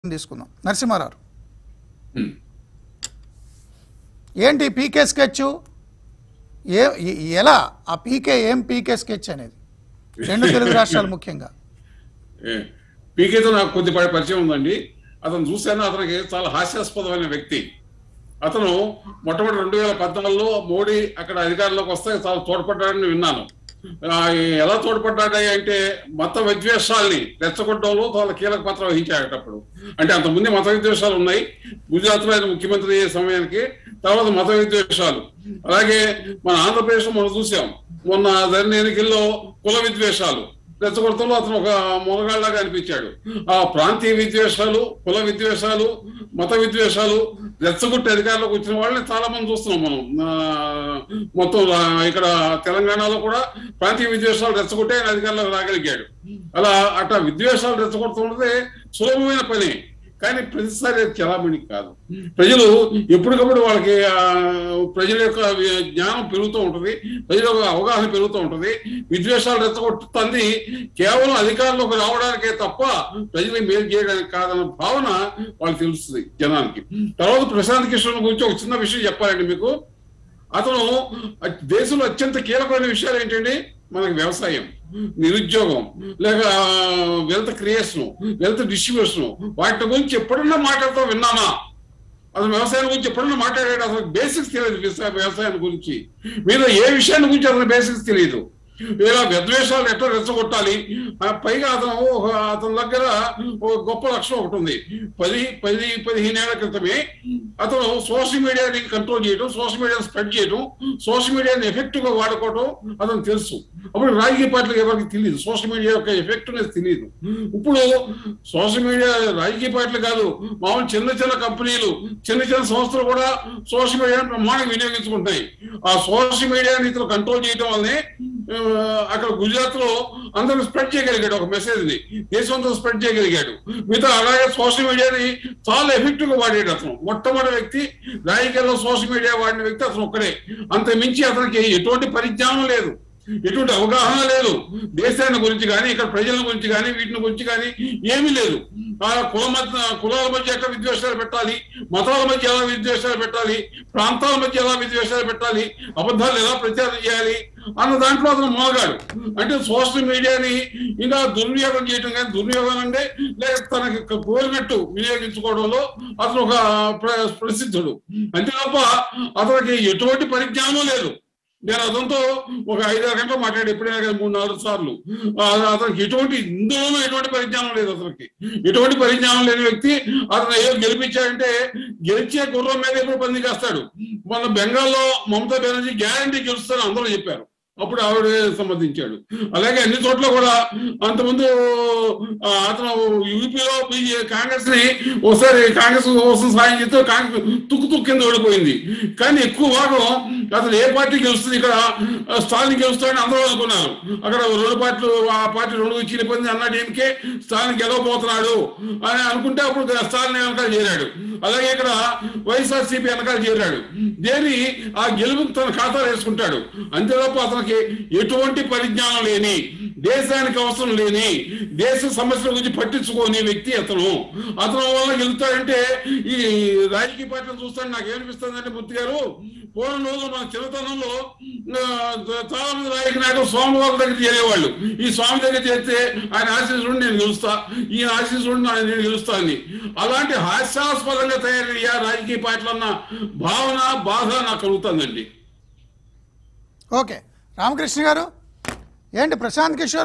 తీసుకుందాం నరసింహారావు ఉమ్. ఏంటి పీకే స్కెచ్ ఏ ఎ- ఎలా ఆ పీకే ఏం పీకే స్కెచ్ అనేది రెండు తెలుగు రాష్ట్రాలు ముఖ్యంగా ఏ, పీకేతో నాకు కొద్ది పరి- పరిచయం ఉందండి అతను చూశాను అతనికి చాలా హాస్యాస్పదమైన వ్యక్తి అతను మొట్టమొదటి రెండు వేల పద్నాలుగులో మోడీ అక్కడ అధికారంలోకి వస్తే చాలా తోడ్పడ్డాడని విన్నాను ఆ, ఎలా తోడ్పడ్డాడు అంటే మత విద్వేషాల్ని రెచ్చగొట్టడంలో చాలా కీలక పాత్ర వహించాడు అప్పుడు అంటే అంతకుముందే మత విద్వేషాలు ఉన్నాయి గుజరాత్లో ఆయన ముఖ్యమంత్రి అయ్యే సమయానికి తర్వాత మత విద్వేషాలు అలాగే మన ఆంధ్రప్రదేశ్ మనం చూసాం మొన్న జరిగిన ఎన్నికల్లో కుల విద్వేషాలు రెచ్చగొడతంలో అతను ఒక మొనగాళ్ళగా అనిపించాడు ఆ ప్రాంతీయ విద్వేషాలు కుల విద్వేషాలు మత విద్వేషాలు రెచ్చగొట్టి అధికారంలోకి వచ్చిన వాళ్ళని చాలా మంది చూస్తున్నాం మనం ఆ, మొత్తం రా- ఇక్కడ తెలంగాణలో కూడా ప్రాంతీయ విద్వేషాలు రెచ్చగొట్టి ఆయన అధికారంలోకి రాగలిగాడు అలా అట్లా విద్వేషాలు రెచ్చగొడుతున్నదే సులభమైన పని కానీ ప్రతిసారి అది చలామణి కాదు ప్రజలు ఎప్పటికప్పుడు వాళ్ళకి ఆ, ప్రజల యొక్క వి- జ్ఞానం పెరుగుతూ ఉంటుంది ప్రజల యొక్క అవగాహన పెరుగుతూ ఉంటుంది విద్వేషాలు రెచ్చగొట్టుతుంది కేవలం అధికారంలోకి రావడానికే తప్ప ప్రజలకు మేలు చేయడానికి కాదన్న భావన వాళ్ళకి తెలుస్తుంది జనానికి తర్వాత ప్రశాంత్ కిషోర్ గురించి ఒక చిన్న విషయం చెప్పాలండి మీకు అతను అ- దేశంలో అత్యంత కీలకమైన విషయాలు ఏంటండి మనకి వ్యవసాయం నిరుద్యోగం లేక వెల్త్ క్రియేషన్ వెల్త్ డిస్ట్రిబ్యూషన్ వాటి గురించి ఎప్పుడన్నా మాట్లాడుతూ విన్నామా అసలు వ్యవసాయం గురించి ఎప్పుడన్నా మాట్లాడాడు అసలు బేసిక్స్ తెలియదు వ్యవసాయ- వ్యవసాయం గురించి మీరు ఏ విషయాన్ని గురించి అసలు బేసిక్స్ తెలియదు ఇలా విద్వేషాలు ఎట్లా రెచ్చగొట్టాలి ఆ పైగా అతను ఒక- అతని దగ్గర ఒక గొప్ప లక్షణం ఒకటి ఉంది పది పది పదిహేను ఏళ్ల క్రితమే అతను సోషల్ మీడియాని కంట్రోల్ చేయడం సోషల్ మీడియాని స్ప్రెడ్ చేయడం సోషల్ మీడియాని ఎఫెక్టివ్ గా వాడుకోవడం అతను తెలుసు అప్పుడు రాజకీయ పార్టీలకు ఎవరికి తెలియదు సోషల్ మీడియా యొక్క ఎఫెక్టివ్నెస్ తెలియదు ఇప్పుడు సోషల్ మీడియా రాజకీయ పార్టీలు కాదు మామూలు చిన్న చిన్న కంపెనీలు చిన్న చిన్న సంస్థలు కూడా సోషల్ మీడియాని బ్రహ్మాండంగా వినియోగించుకుంటాయి ఆ సోషల్ మీడియాని ఇతను కంట్రోల్ చేయడం వల్లనే ఆ, అక్కడ గుజరాత్ లో అందరూ స్ప్రెడ్ చేయగలిగాడు ఒక మెసేజ్ ని దేశం అంతా స్ప్రెడ్ చేయగలిగాడు మిగతా అలాగే సోషల్ మీడియాని చాలా ఎఫెక్టివ్ గా వాడాడు అతను మొట్టమొదటి వ్యక్తి రాజకీయాల్లో సోషల్ మీడియా వాడిన వ్యక్తి అతను ఒక్కడే అంత మించి అతనికి ఎటువంటి పరిజ్ఞానం లేదు ఎటువంటి అవగాహన లేదు దేశాన్ని గురించి కానీ ఇక్కడ ప్రజల గురించి కానీ వీటిని గురించి కానీ ఏమీ లేదు ఆ కుల మధ్య కులాల మధ్య ఎట్లా విద్వేషాలు పెట్టాలి మతాల మధ్య ఎలా విద్వేషాలు పెట్టాలి ప్రాంతాల మధ్య ఎలా విద్వేషాలు పెట్టాలి అబద్ధాలు ఎలా ప్రచారం చేయాలి అన్న దాంట్లో అతను మోగాడు అంటే సోషల్ మీడియాని ఇంకా దుర్వినియోగం చేయడం కానీ దుర్వినియోగం అంటే లేక తనకి కోరినట్టు వినియోగించుకోవడంలో అతను ఒక ప్ర- ప్రసిద్ధుడు అంతే తప్ప అతనికి ఎటువంటి పరిజ్ఞానం లేదు నేను అతనితో ఒక ఐదారు గంటలు మాట్లాడి ఎప్పుడైనా కానీ మూడు నాలుగు సార్లు ఆ, అతనికి ఎటువంటి ఇందులోనూ ఎటువంటి పరిజ్ఞానం లేదు అతనికి ఎటువంటి పరిజ్ఞానం లేని వ్యక్తి అతను ఏదో గెలిపించాడంటే గెలిచే గుర్రం మీద ఎప్పుడు పంది కాస్తాడు మన బెంగాల్లో మమతా బెనర్జీ గ్యారంటీ గెలుస్తారని అందరూ చెప్పారు అప్పుడు ఆవిడ సంబంధించాడు అలాగే అన్ని చోట్ల కూడా అంతకుముందు ఆ, అతను యూపీలో కాంగ్రెస్ ని ఒకసారి కాంగ్రెస్ కోసం సాయం చేస్తే కాంగ్రెస్ తుక్కు తుక్కు కింద ఓడిపోయింది కానీ ఎక్కువ భాగం అసలు ఏ పార్టీ గెలుస్తుంది ఇక్కడ ఆ, స్టాలిన్ గెలుస్తాడని అందరూ అనుకున్నారు అక్కడ రెండు పార్టీలు ఆ పార్టీ రెండు చీలిపోయింది అన్న టీంకే స్టాలిన్ గెలవబోతున్నాడు అని అనుకుంటే అప్పుడు స్టాలిన్ వెనకాల చేరాడు అలాగే ఇక్కడ వైఎస్ఆర్సీపీ వెనకాల చేరాడు దేని ఆ గెలుపుకు తన ఖాతాలో వేసుకుంటాడు అంతే తప్ప అతనికి ఎటువంటి పరిజ్ఞానం లేని దేశానికి అవసరం లేని దేశ సమస్యల గురించి పట్టించుకోని వ్యక్తి అతను అతను వల్ల గెలుస్తాడంటే ఈ రాజకీయ పార్టీలు చూస్తాడు నాకు ఏమనిపిస్తుందంటే మూర్తి గారు పూర్వం రోజులు మన చిన్నతనంలో ఆ, చాలా మంది రాజకీయ నాయకులు స్వామివారి దగ్గర చేరేవాళ్ళు ఈ స్వామి దగ్గర చేస్తే ఆయన ఆశీస్సుడు నేను గెలుస్తా ఈయన ఆశీస్సుడు నేను గెలుస్తా అని అలాంటి హాస్యాస్పదంగా తయారయ్యా రాజకీయ పార్టీలు అన్న భావన బాధ నాకు కలుగుతుందండి ఓకే రామకృష్ణ గారు ఏంటి ప్రశాంత్ కిషోర్